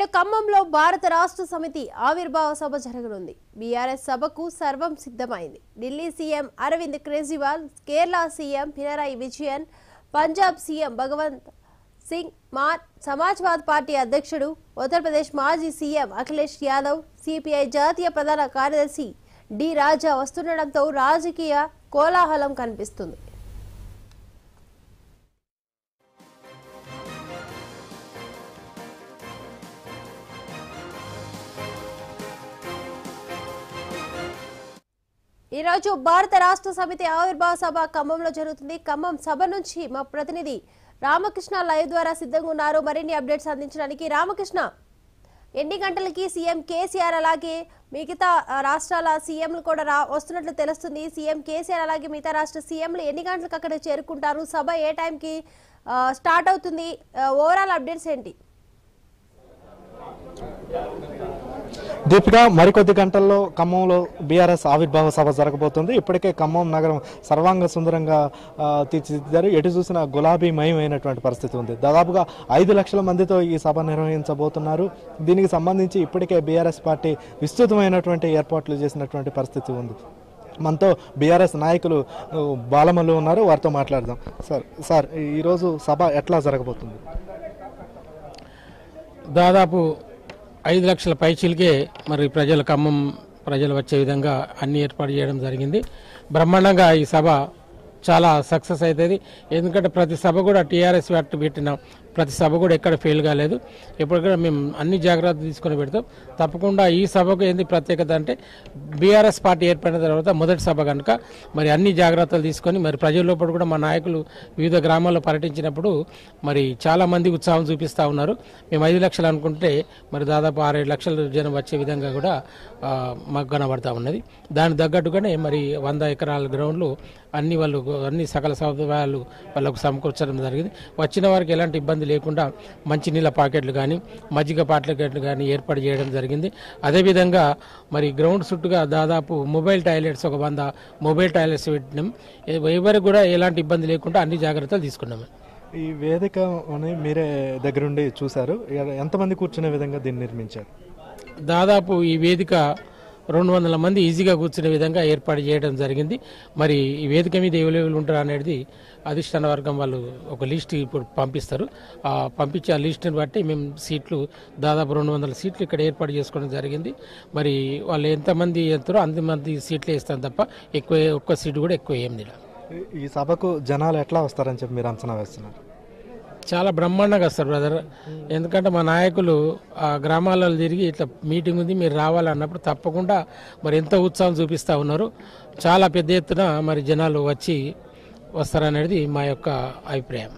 ఖమ్మంలో భారత రాష్ట్ర సమితి ఆవిర్భావ సభ జరగనుంది బీఆర్ఎస్ సభకు సర్వం సిద్ధమైంది Delhi CM Arvind Kejriwal Kerala CM Pinarayi Vijayan Punjab CM Bhagwant Singh Mann Samajwad party అధ్యక్షుడు ఉత్తరప్రదేశ్ మాజీ సీఎం అఖిలేష్ యాదవ్ సిపిఐ జాతీయ ప్రధాన కార్యదర్శి డి రాజా వస్తుండటంతో రాజకీయ కోలాహలం కనిపిస్తుంది ఈరోజు భారత రాష్ట్ర సమితి ఆవిర్భావ సభ ఖమ్మంలో జరుగుతుంది ఖమ్మం సభ నుంచి మా ప్రతినిధి రామకృష్ణ లైవ్ ద్వారా సిద్ధంగా ఉన్నారు మరిన్ని అప్డేట్స్ అందించడానికి రామకృష్ణ ఎన్ని గంటలకి సీఎం కేసీఆర్ అలాగే మిగతా ఆ, రాష్ట్రాల సీఎంలు కూడా రా వస్తున్నట్లు తెలుస్తుంది సీఎం కేసీఆర్ అలాగే మిగతా రాష్ట్ర సీఎంలు ఎన్ని గంటలకు అక్కడ చేరుకుంటారు సభ ఏ టైంకి ఆ, స్టార్ట్ అవుతుంది ఆ, ఓవరాల్ అప్డేట్స్ ఏంటి దీపిక మరికొద్ది గంటల్లో ఖమ్మంలో బీఆర్ఎస్ ఆవిర్భావ సభ జరగబోతుంది ఇప్పటికే ఖమ్మం నగరం సర్వాంగ సుందరంగా ఆ, తీర్చిదిద్దారు ఎటు చూసినా గులాబీమయమైనటువంటి పరిస్థితి ఉంది దాదాపుగా ఐదు లక్షల మందితో ఈ సభ నిర్వహించబోతున్నారు దీనికి సంబంధించి ఇప్పటికే బీఆర్ఎస్ పార్టీ విస్తృతమైనటువంటి ఏర్పాట్లు చేసినటువంటి పరిస్థితి ఉంది మనతో బీఆర్ఎస్ నాయకులు ఆ, బాలమల్లు ఉన్నారు వారితో మాట్లాడదాం సార్ సార్ ఈరోజు సభ ఎట్లా జరగబోతుంది దాదాపు ఐదు లక్షల పైచీలకే మరి ప్రజల ఖమ్మం ప్రజలు వచ్చే విధంగా అన్ని ఏర్పాటు చేయడం జరిగింది బ్రహ్మాండంగా ఈ సభ చాలా సక్సెస్ అవుతుంది ఎందుకంటే ప్రతి సభ కూడా టీఆర్ఎస్ వ్యాక్ట్ పెట్టిన ప్రతి సభ కూడా ఎక్కడ ఫెయిల్ కాలేదు ఇప్పుడు కూడా మేము అన్ని జాగ్రత్తలు తీసుకొని పెడతాం తప్పకుండా ఈ సభకు ఏంది ప్రత్యేకత అంటే బీఆర్ఎస్ పార్టీ ఏర్పడిన తర్వాత మొదటి సభ కనుక మరి అన్ని జాగ్రత్తలు తీసుకొని మరి ప్రజల లోపల కూడా మా నాయకులు వివిధ గ్రామాల్లో పర్యటించినప్పుడు మరి చాలా మంది ఉత్సాహం చూపిస్తూ ఉన్నారు మేము ఐదు లక్షలు అనుకుంటే మరి దాదాపు ఆరేడు లక్షల జనం వచ్చే విధంగా కూడా ఆ, మాకు కనబడతా ఉన్నది దానికి తగ్గట్టుగానే మరి వంద ఎకరాల గ్రౌండ్లు అన్ని వాళ్ళు అన్ని సకల సదుపాయాలు వాళ్ళకు సమకూర్చడం జరిగింది వచ్చిన వారికి ఎలాంటి ఇబ్బంది లేకుండా మంచినీళ్ళ పాకెట్లు కానీ మజ్జిగ పాకెట్లు కానీ ఏర్పాటు చేయడం జరిగింది అదేవిధంగా మరి గ్రౌండ్ చుట్టూగా దాదాపు మొబైల్ టాయిలెట్స్ ఒక వంద మొబైల్ టాయిలెట్స్ పెట్టినాం ఎ- ఎవరికి కూడా ఎలాంటి ఇబ్బంది లేకుండా అన్ని జాగ్రత్తలు తీసుకున్నాము ఈ వేదికని మీరే దగ్గరుండి చూశారు ఎ- ఎంతమంది కూర్చునే విధంగా దీన్ని నిర్మించారు దాదాపు ఈ వేదిక రెండు వందల మంది ఈజీగా కూర్చునే విధంగా ఏర్పాటు చేయడం జరిగింది మరి ఈ వేదిక మీద ఎవరెవరు ఉంటారు అనేది అధిష్టాన వర్గం వాళ్ళు ఒక లిస్ట్ ఇప్పుడు పంపిస్తారు ఆ పంపించే ఆ లిస్ట్ని బట్టి మేము సీట్లు దాదాపు రెండు వందల సీట్లు ఇక్కడ ఏర్పాటు చేసుకోవడం జరిగింది మరి వాళ్ళు ఎంతమంది ఎంతారో అంతమంది సీట్లు వేస్తాం తప్ప ఎక్కువ ఒక్క సీటు కూడా ఎక్కువ ఏం లేదు ఈ- ఈ సభకు జనాలు ఎట్లా వస్తారని చెప్పి మీరు అంచనా వేస్తున్నారు చాలా బ్రహ్మాండంగా వస్తారు బ్రదర్ ఎందుకంటే మా నాయకులు ఆ గ్రామాలలో తిరిగి ఇట్లా మీటింగ్ ఉంది మీరు రావాలన్నప్పుడు తప్పకుండా మరి ఎంతో ఉత్సాహం చూపిస్తూ ఉన్నారు చాలా పెద్ద ఎత్తున మరి జనాలు వచ్చి వస్తారనేది మా యొక్క అభిప్రాయం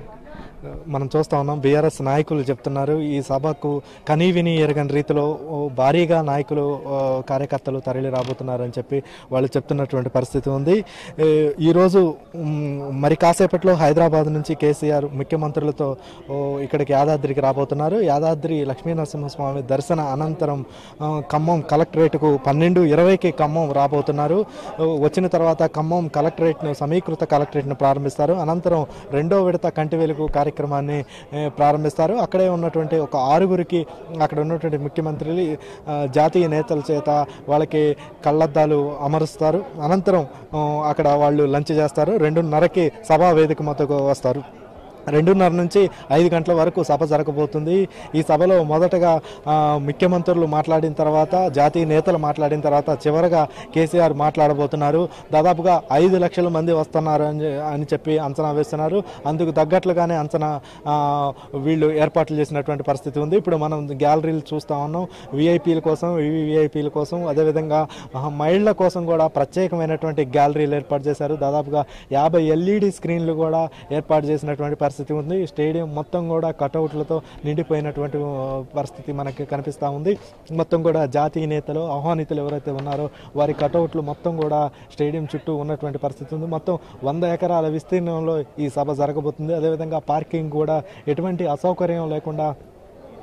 మనం చూస్తా ఉన్నాం బీఆర్ఎస్ నాయకులు చెప్తున్నారు ఈ సభకు కనీవిని ఎరగని రీతిలో ఓ, భారీగా నాయకులు ఓ, కార్యకర్తలు తరలి రాబోతున్నారని చెప్పి వాళ్ళు చెప్తున్నటువంటి పరిస్థితి ఉంది ఏ, ఈరోజు మ్, మరి కాసేపట్లో హైదరాబాద్ నుంచి కేసీఆర్ ముఖ్యమంత్రులతో ఓ, ఇక్కడికి యాదాద్రికి రాబోతున్నారు యాదాద్రి లక్ష్మీ నరసింహస్వామి దర్శన అనంతరం ఆ, ఖమ్మం కలెక్టరేట్కు పన్నెండు ఇరవైకి ఖమ్మం రాబోతున్నారు ఓ, వచ్చిన తర్వాత ఖమ్మం కలెక్టరేట్ను సమీకృత కలెక్టరేట్ను ప్రారంభిస్తారు అనంతరం రెండో విడత కంటి వెలుగు కార్యక్రమాన్ని ఏ, ప్రారంభిస్తారు అక్కడే ఉన్నటువంటి ఒక ఆరుగురికి అక్కడ ఉన్నటువంటి ముఖ్యమంత్రులు ఆ, జాతీయ నేతల చేత వాళ్ళకి కళ్ళద్దాలు అమరుస్తారు అనంతరం ఆ, అక్కడ వాళ్ళు లంచ్ చేస్తారు రెండున్నరకి సభా వేదిక మొత్తకు వస్తారు రెండున్నర నుంచి ఐదు గంటల వరకు సభ జరగబోతుంది ఈ సభలో మొదటగా ఆ, ముఖ్యమంత్రులు మాట్లాడిన తర్వాత జాతీయ నేతలు మాట్లాడిన తర్వాత చివరగా కేసీఆర్ మాట్లాడబోతున్నారు దాదాపుగా ఐదు లక్షల మంది వస్తున్నారు అని అని చెప్పి అంచనా వేస్తున్నారు అందుకు తగ్గట్లుగానే అంచనా ఆ, వీళ్ళు ఏర్పాట్లు చేసినటువంటి పరిస్థితి ఉంది ఇప్పుడు మనం గ్యాలరీలు చూస్తా ఉన్నాం విఐపీల కోసం వివిఐపీల కోసం అదేవిధంగా ఆ, మహిళల కోసం కూడా ప్రత్యేకమైనటువంటి గ్యాలరీలు ఏర్పాటు చేశారు దాదాపుగా యాభై ఎల్ఈడి స్క్రీన్లు కూడా ఏర్పాటు చేసినటువంటి పరిస్థితి ఉంది స్టేడియం మొత్తం కూడా కటౌట్లతో నిండిపోయినటువంటి ఆ, పరిస్థితి మనకి కనిపిస్తూ ఉంది మొత్తం కూడా జాతీయ నేతలు ఆహ్వానితులు ఎవరైతే ఉన్నారో వారి కటౌట్లు మొత్తం కూడా స్టేడియం చుట్టూ ఉన్నటువంటి పరిస్థితి ఉంది మొత్తం వంద ఎకరాల విస్తీర్ణంలో ఈ సభ జరగబోతుంది అదేవిధంగా పార్కింగ్ కూడా ఎటువంటి అసౌకర్యం లేకుండా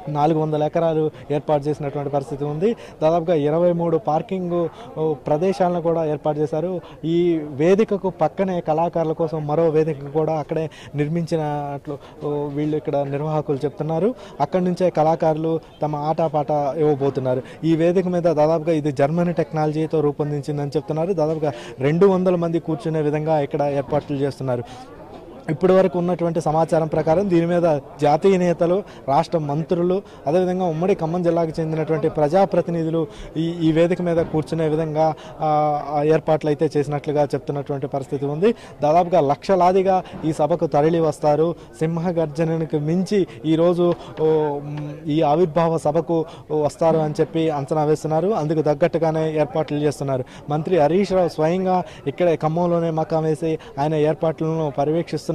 నాలుగు వందల ఎకరాలు ఏర్పాటు చేసినటువంటి పరిస్థితి ఉంది దాదాపుగా ఇరవై మూడు పార్కింగ్ ఓ, ప్రదేశాలను కూడా ఏర్పాటు చేశారు ఈ వేదికకు పక్కనే కళాకారుల కోసం మరో వేదిక కూడా అక్కడే నిర్మించినట్లు ఓ, వీళ్ళు ఇక్కడ నిర్వాహకులు చెప్తున్నారు అక్కడి నుంచే కళాకారులు తమ ఆటపాట ఇవ్వబోతున్నారు ఈ వేదిక మీద దాదాపుగా ఇది జర్మనీ టెక్నాలజీతో రూపొందించిందని చెప్తున్నారు దాదాపుగా రెండు వందల మంది కూర్చునే విధంగా ఇక్కడ ఏర్పాట్లు చేస్తున్నారు ఇప్పటి వరకు ఉన్నటువంటి సమాచారం ప్రకారం దీని మీద జాతీయ నేతలు రాష్ట్ర మంత్రులు అదేవిధంగా ఉమ్మడి ఖమ్మం జిల్లాకు చెందినటువంటి ప్రజాప్రతినిధులు ఈ ఈ వేదిక మీద కూర్చునే విధంగా ఆ, ఆ ఏర్పాట్లు అయితే చేసినట్లుగా చెప్తున్నటువంటి పరిస్థితి ఉంది దాదాపుగా లక్షలాదిగా ఈ సభకు తరలి వస్తారు సింహగర్జనకు మించి ఈరోజు ఓ, మ్, ఈ ఆవిర్భావ సభకు వస్తారు అని చెప్పి అంచనా వేస్తున్నారు అందుకు తగ్గట్టుగానే ఏర్పాట్లు చేస్తున్నారు మంత్రి హరీష్ రావు స్వయంగా ఇక్కడే ఖమ్మంలోనే మకాం వేసి ఆయన ఏర్పాట్లను పర్యవేక్షిస్తున్నారు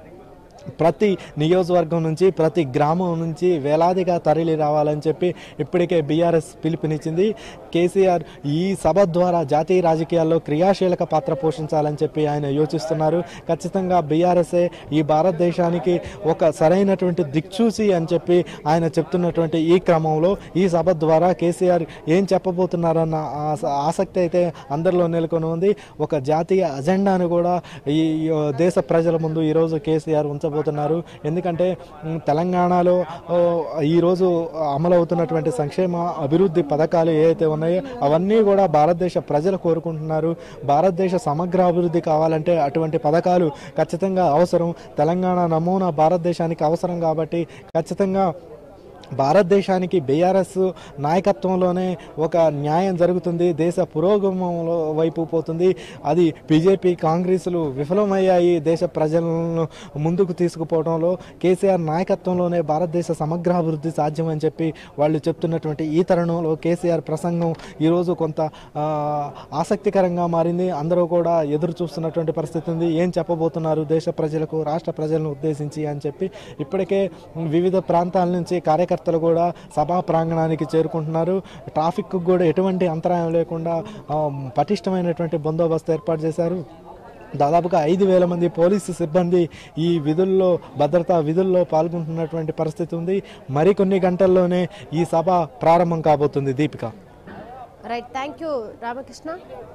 ప్రతి నియోజకవర్గం నుంచి ప్రతి గ్రామం నుంచి వేలాదిగా తరలి రావాలని చెప్పి ఇప్పటికే బీఆర్ఎస్ పిలుపునిచ్చింది కేసీఆర్ ఈ సభ ద్వారా జాతీయ రాజకీయాల్లో క్రియాశీలక పాత్ర పోషించాలని చెప్పి ఆయన యోచిస్తున్నారు ఖచ్చితంగా బీఆర్ఎస్ఏ ఈ భారతదేశానికి ఒక సరైనటువంటి దిక్చూసి అని చెప్పి ఆయన చెప్తున్నటువంటి ఈ క్రమంలో ఈ సభ ద్వారా కేసీఆర్ ఏం చెప్పబోతున్నారన్న ఆస- ఆసక్తి అయితే అందరిలో నెలకొని ఉంది ఒక జాతీయ అజెండాను కూడా ఈ ఈ దేశ ప్రజల ముందు ఈరోజు కేసీఆర్ ఉంచబోతున్నారు ఎందుకంటే మ్, తెలంగాణలో ఓ, ఈరోజు అమలవుతున్నటువంటి సంక్షేమ అభివృద్ధి పథకాలు ఏవైతే ఉన్నాయో అవన్నీ కూడా భారతదేశ ప్రజలు కోరుకుంటున్నారు భారతదేశ సమగ్ర అభివృద్ధి కావాలంటే అటువంటి పథకాలు ఖచ్చితంగా అవసరం తెలంగాణ నమూనా భారతదేశానికి అవసరం కాబట్టి ఖచ్చితంగా భారతదేశానికి బీఆర్ఎస్ నాయకత్వంలోనే ఒక న్యాయం జరుగుతుంది దేశ పురోగమంలో వైపు పోతుంది అది బీజేపీ కాంగ్రెస్లు విఫలమయ్యాయి దేశ ప్రజలను ముందుకు తీసుకుపోవడంలో కేసీఆర్ నాయకత్వంలోనే భారతదేశ సమగ్రాభివృద్ధి సాధ్యమని చెప్పి వాళ్ళు చెప్తున్నటువంటి ఈ తరుణంలో కేసీఆర్ ప్రసంగం ఈరోజు కొంత ఆ, ఆసక్తికరంగా మారింది అందరూ కూడా ఎదురు చూస్తున్నటువంటి పరిస్థితి ఉంది ఏం చెప్పబోతున్నారు దేశ ప్రజలకు రాష్ట్ర ప్రజలను ఉద్దేశించి అని చెప్పి ఇప్పటికే వివిధ ప్రాంతాల నుంచి కార్యకర్తలు కూడా సభా ప్రాంగణానికి చేరుకుంటున్నారు ట్రాఫిక్ కూడా ఎటువంటి అంతరాయం లేకుండా ఆ, పటిష్టమైనటువంటి బందోబస్తు ఏర్పాటు చేశారు దాదాపుగా ఐదు వేల మంది పోలీసు సిబ్బంది ఈ విధుల్లో భద్రతా విధుల్లో పాల్గొంటున్నటువంటి పరిస్థితి ఉంది మరికొన్ని గంటల్లోనే ఈ సభ ప్రారంభం కాబోతుంది Deepika right thank you Ramakrishna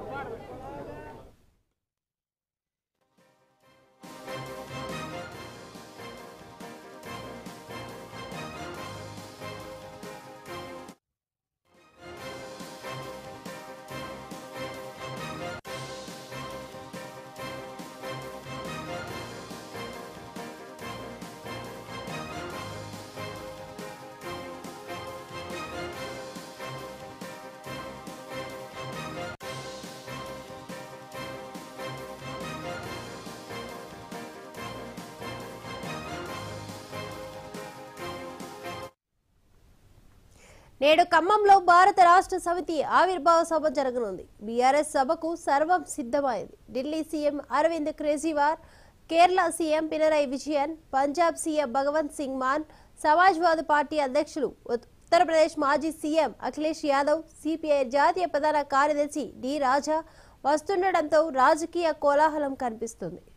నేడు ఖమ్మంలో భారత రాష్ట్ర సమితి ఆవిర్భావ సభ జరగనుంది బీఆర్ఎస్ సభకు సర్వం సిద్ధమైంది Delhi CM Arvind Kejriwal Kerala CM Pinarayi Vijayan Punjab CM Bhagwant Singh Mann Samajwadi party అధ్యక్షులు ఉత్- ఉత్తరప్రదేశ్ మాజీ సీఎం అఖిలేష్ యాదవ్ సిపిఐ జాతీయ ప్రధాన కార్యదర్శి డి రాజా వస్తుండటంతో రాజకీయ కోలాహలం కనిపిస్తుంది